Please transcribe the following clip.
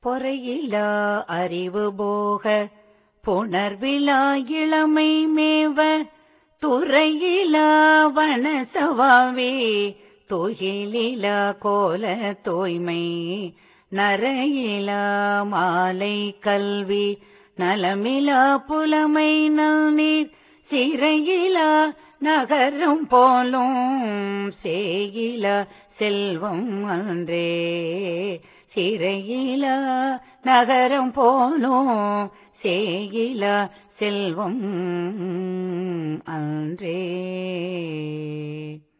பொறையிலா அறிவு போக புணர்விழா இளமை மேவ துறையிலா வனசவாவே துகிலிலா கோல தூய்மை நரையிலா மாலை கல்வி நலமிலா புலமை நல்நீர் சிறையிலா நகரம் போலும் சேயிலா செல்வம் அன்றே சிறையிலா நகரம் போலும் சேயிலா செல்வம் அன்றே